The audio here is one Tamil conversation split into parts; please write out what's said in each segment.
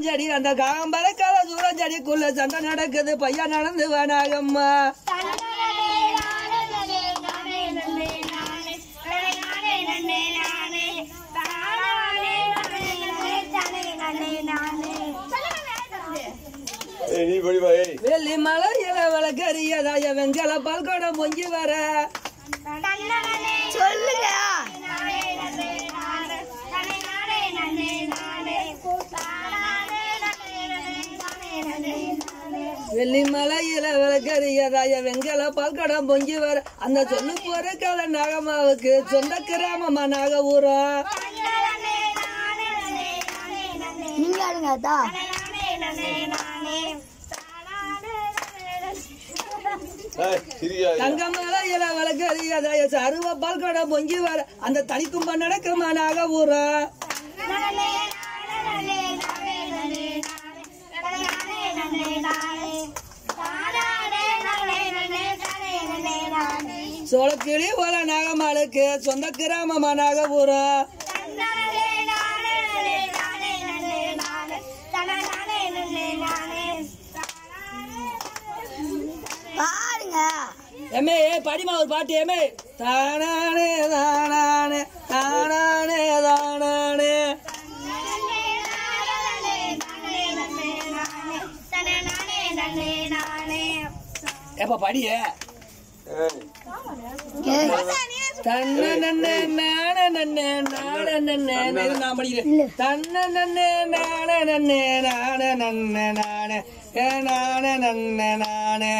செடி அந்த காம்பரக்கால தூரம் செடிக்குள்ள சண்டை நடக்குது பையன் நடந்து வேணாகம்மா ஏய், நீ படி வா ஏய் வெள்ளி மலையில வளர்க்கறியதாய வெங்கல பல்கோடம் பொங்கி வர சொல்லுங்க வெள்ளி மலையில வளர்க்கறியதாய வெங்கல பல்கோடம் பொங்கி வர அந்த சொல்லு போற கால நாகம்மாவுக்கு சொந்த கிராமமா நாகபுரம் நீங்க ஆடுங்க அதா ஏய், சிரிக்காதீங்க. தங்க மலையில வளர்க்கறியதாய சருவ பல்கோடம் பொங்கி வர அந்த தனிக்கும்ப நடக்குமா நாகபுரம் சோளக்கிளி போல நாகம்மாளுக்கு சொந்த கிராமமா நாகபுரம் பாருங்க எம்மே படிமா ஒரு பாட்டு எம்மே தானானே தானானே தானானே தானானே எப்ப படிய ஏய், ஏய், தன்ன நன்னே நான நன்னே நான நன்னே இது நான் படிக்கிறேன் தன்ன நன்னே நான நன்னே நான நன்னே நானே ஏ நான நன்னே நானே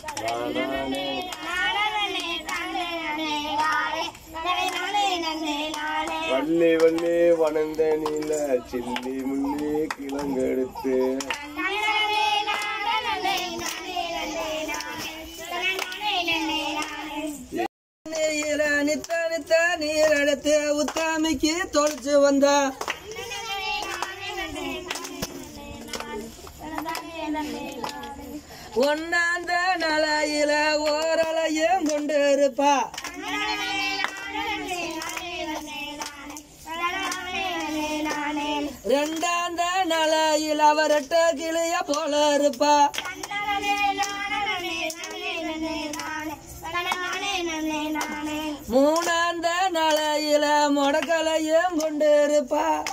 வள்ளி வள்ளி வனந்த நீல சில்லி முள்ளி கிழங்கெடுத்து நீர நித்த நித்த நீர் எடுத்து உத்தாமிக்கு தொலைச்சு வந்தா ஒன்னாந்த நலையில ஓரலையும் கொண்டு இருப்பா ரெண்டாந்த நலையில அவரட்ட கிளிய போல இருப்பா மூணாந்த நலையில முடக்கலையும் கொண்டு இருப்பா